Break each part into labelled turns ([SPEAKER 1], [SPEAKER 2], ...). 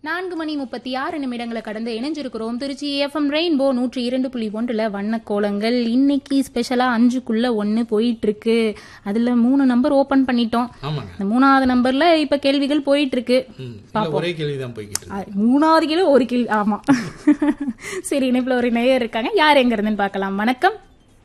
[SPEAKER 1] நான்கு மணி முப்பத்தி ஆறு நிமிடங்களை கடந்து இணைஞ்சிருக்கிறோம் திருச்சி எஃப்எம் ரெயின்போ நூற்றி இரண்டு புள்ளி ஒன்றுல வண்ண கோலங்கள் இன்னைக்கு ஸ்பெஷலா அஞ்சுக்குள்ள ஒன்னு போயிட்டு இருக்கு அதுல மூணு நம்பர் ஓபன் பண்ணிட்டோம்
[SPEAKER 2] ஆமாங்க
[SPEAKER 1] இந்த மூணாவது நம்பர்ல இப்ப கேள்விகள் போயிட்டு இருக்கு
[SPEAKER 2] ம், இல்ல ஒரே கேள்வி தான் போய்கிட்டு இருக்கு
[SPEAKER 1] அ, மூணாவது கிலோ ஒரு கிலோ ஆமா சரி இணைப்புல ஒரு நேயர் இருக்காங்க யார் எங்க இருந்துன்னு பார்க்கலாம் வணக்கம்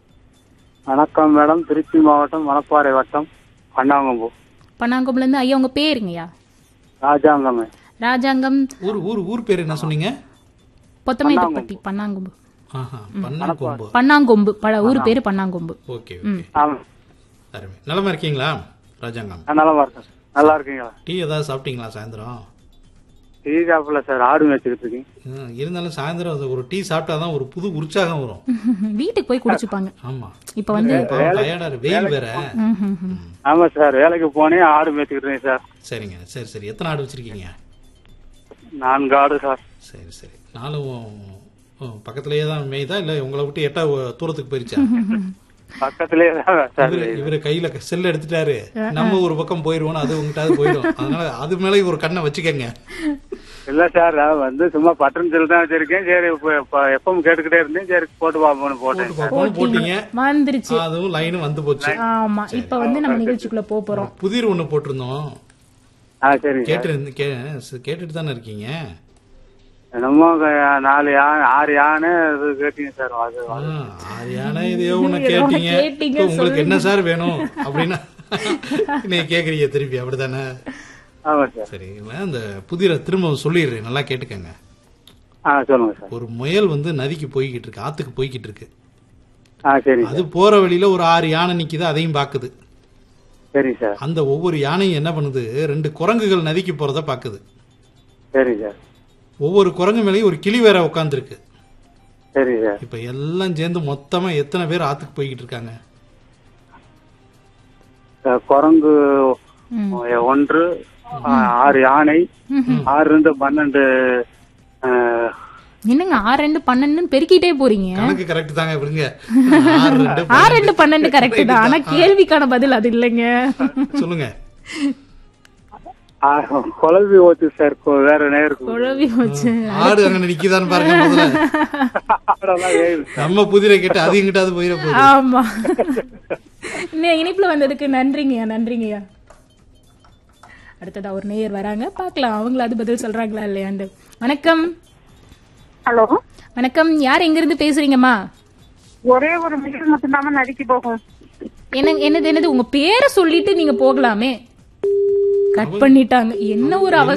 [SPEAKER 3] வணக்கம் மேடம் திருச்சி மாவட்டம் மணப்பாறை வட்டம் பண்ணாங்கம்பூ
[SPEAKER 1] பன்னாங்கும்புல இருந்து ஐயா உங்க பேருங்கய்யா
[SPEAKER 3] ராஜாங்கமே
[SPEAKER 1] ராஜாங்கம்
[SPEAKER 2] ஊர் ஊர் ஊர் பேர் என்ன சொன்னீங்க
[SPEAKER 1] பொத்தமேட்டுப்பட்டி பன்னாங்கும்பு
[SPEAKER 2] ஆஹா பண்ணா கொம்பு
[SPEAKER 1] பன்னாங்கொம்பு பல ஊர் பேரு பன்னாங்கொம்பு
[SPEAKER 2] ஓகே ஓகே
[SPEAKER 3] ஆமா
[SPEAKER 2] அருமை நலமா இருக்கீங்களா ராஜாங்கம்
[SPEAKER 3] நான் நல்லா இருக்கேன் நல்லா இருக்கீங்களா
[SPEAKER 2] டீ ஏதாவது சாப்பிட்டீங்களா சாயந்தரம்
[SPEAKER 3] டீ சாப்பிடல சார் ஆடு மேய்ச்சிக்கிட்டு இருக்கீங்க
[SPEAKER 2] ம், இருந்தாலும் சாயந்தரம் அது ஒரு டீ சாப்பிட்டாதான் ஒரு புது உற்சாகம் வரும்
[SPEAKER 1] வீட்டுக்கு போய் குடிச்சுப்பாங்க
[SPEAKER 2] ஆமா
[SPEAKER 1] இப்ப வந்து
[SPEAKER 2] டயர்டா வெயில் வேற
[SPEAKER 1] ம், ம், ம்.
[SPEAKER 3] ஆமா சார் வேலைக்கு போனேன் ஆடு மேய்ச்சிக்கிட்டு இருக்கேன் சார்
[SPEAKER 2] சரிங்க சரி சரி எத்தனை ஆடு வச்சிருக்கீங்க
[SPEAKER 3] நான்கு ஆடு சார்
[SPEAKER 2] சரி சரி நானும் உம், பக்கத்துலயே தான் மேய்தா இல்ல உங்களை விட்டு எட்டா தூரத்துக்கு போயிருச்சா
[SPEAKER 3] பக்கத்திலேயே தான் சார்
[SPEAKER 2] இவரு இவரு கையில செல் எடுத்துட்டாரு நம்ம ஒரு பக்கம் போயிருவோம் அது உங்ககிட்ட போயிடும் அதனால அது மேல ஒரு கண்ணை வச்சுக்கங்க
[SPEAKER 3] இல்ல சார் நான் வந்து சும்மா பட்டன் செல் தான் வச்சிருக்கேன் சரி இப்ப இப்ப எப்பவும் கேட்டுக்கிட்டே இருந்தேன் சரி போட்டு பாப்போம்னு போட்டேன்
[SPEAKER 2] போட்டு பார்ப்போம் போட்டீங்க
[SPEAKER 1] வந்துருச்சு
[SPEAKER 2] அதுவும் லைனும் வந்து போச்சு
[SPEAKER 1] ஆமா இப்ப வந்து நம்ம நிகழ்ச்சிக்குள்ள போக போறோம்
[SPEAKER 2] புதிர் ஒண்ணு போட்டிருந்தோம்
[SPEAKER 3] ஆ சரிங்க சார்
[SPEAKER 2] கேட்டு கே- கேட்டுட்டு தானே இருக்கீங்க
[SPEAKER 3] என்னமோ க- நாலு யானை ஆறு யானை இது கேட்டீங்க சார் அது
[SPEAKER 2] ஆ, அது ஏன்னா இதையோ ஒண்ணு கேட்டீங்க
[SPEAKER 1] கேட்டீங்க,
[SPEAKER 2] இப்ப உங்களுக்கு என்ன சார் வேணும் அப்படின்னா நீங்க கேக்குறீங்க திருப்பி அப்படிதானே
[SPEAKER 3] ஆமா சார்
[SPEAKER 2] சரி இல்ல அந்த புதிர திரும்ப சொல்லிடுறேன் நல்லா கேட்டுக்கங்க
[SPEAKER 3] ஆ சொல்லுங்க சார்
[SPEAKER 2] ஒரு முயல் வந்து நதிக்கு போய்கிட்டு இருக்கு ஆத்துக்கு போய்கிட்டு இருக்கு
[SPEAKER 3] ஆ சரிங்க
[SPEAKER 2] அது போற வழியில ஒரு ஆறு யானை நிக்குது அதையும் பாக்குது
[SPEAKER 3] சரிங்க சார்
[SPEAKER 2] அந்த ஒவ்வொரு யானையும் என்ன பண்ணுது ரெண்டு குரங்குகள் நதிக்கு போறத பாக்குது
[SPEAKER 3] சரிங்க சார்
[SPEAKER 2] ஒவ்வொரு குரங்கு மேலேயும் ஒரு கிளி வேற உட்காந்துருக்கு
[SPEAKER 3] சரிங்க சார்
[SPEAKER 2] இப்ப எல்லாம் சேர்ந்து மொத்தமா எத்தனை பேர் ஆத்துக்கு போய்கிட்டு இருக்காங்க
[SPEAKER 3] அஹ் குரங்கு
[SPEAKER 1] ம்.
[SPEAKER 3] அஹ் ஒன்று அஹ் ஆறு யானை ஆறு இருந்து பன்னெண்டு அஹ்,
[SPEAKER 1] என்னங்க ஆறு ரெண்டு பன்னெண்டுன்னு பெருக்கிட்டே போறீங்க
[SPEAKER 2] கணக்கு கரெக்ட் தாங்க விடுங்க ஆறு ரெண்டு
[SPEAKER 1] ஆறு ரெண்டு பன்னெண்டு கரெக்ட் தான் ஆனா கேள்விக்கான பதில் அது இல்லைங்க
[SPEAKER 2] சொல்லுங்க
[SPEAKER 3] ஆஹ், குழம்பி ஓச்சு சார் கொ- வேற நேருக்கு
[SPEAKER 1] குழவி வச்சு
[SPEAKER 2] ஆடு அங்க நிக்குதான்னு பாருங்க முதல்ல
[SPEAKER 3] ஆடெல்லாம் ஏறுது.
[SPEAKER 2] நம்ம புதிரை கேட்டு அது எங்கிட்டாவது போயிட போகுது
[SPEAKER 1] ஆமா இன்னும் இனிப்புல வந்ததுக்கு நன்றிங்கய்யா நன்றிங்கய்யா அடுத்ததா ஒரு நேயர் வராங்க பார்க்கலாம் அவங்களாவது பதில் சொல்றாங்களா இல்லையாண்டு வணக்கம்
[SPEAKER 4] ஹலோ
[SPEAKER 1] வணக்கம் யார் எங்க இருந்து பேசுறீங்கம்மா
[SPEAKER 4] ஒரே ஒரு மிஷின் மட்டும்தாம நடிக்க போகும்
[SPEAKER 1] என்ன என்னது என்னது உங்க பேரை சொல்லிட்டு நீங்க போகலாமே கட் பண்ணிட்டாங்க என்ன ஒரு அவசரம்